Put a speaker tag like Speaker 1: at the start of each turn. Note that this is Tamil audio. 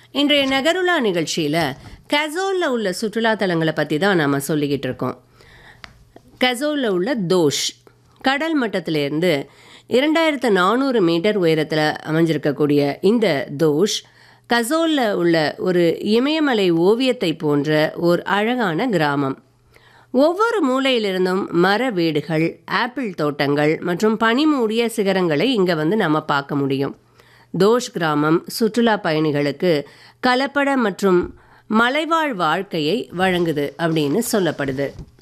Speaker 1: இன்றைய நகருலா நிகழ்ச்சியில் கசோலில் உள்ள சுற்றுலா தலங்களை பற்றி தான் நாம் சொல்லிக்கிட்டு இருக்கோம் கசோலில் உள்ள தோஷ் கடல் மட்டத்திலேருந்து இரண்டாயிரத்து நானூறு மீட்டர் உயரத்தில் அமைஞ்சிருக்கக்கூடிய இந்த தோஷ் கசோலில் உள்ள ஒரு இமயமலை ஓவியத்தை போன்ற ஒரு அழகான கிராமம் ஒவ்வொரு மூலையிலிருந்தும் மர வீடுகள் ஆப்பிள் தோட்டங்கள் மற்றும் பனிமூடிய சிகரங்களை இங்கே வந்து நம்ம பார்க்க முடியும் தோஷ் கிராமம் சுற்றுலா பயணிகளுக்கு கலப்பட மற்றும் மலைவாழ் வாழ்க்கையை வழங்குது அப்படின்னு சொல்லப்படுது